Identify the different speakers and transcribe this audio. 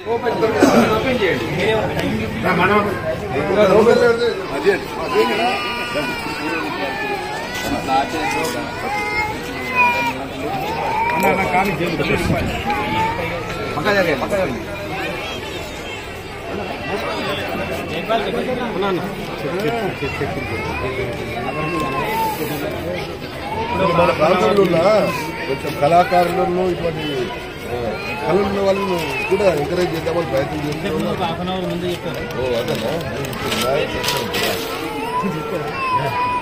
Speaker 1: మన ప్రాంతంలో ఉన్న కొంచెం కళాకారులను ఇటువంటి ఆ, కళలు ఉన్న వాళ్ళను కూడా ఎంకరేజ్ చేద్దామని ప్రయత్నం చేస్తున్నాం ఓ అదేనా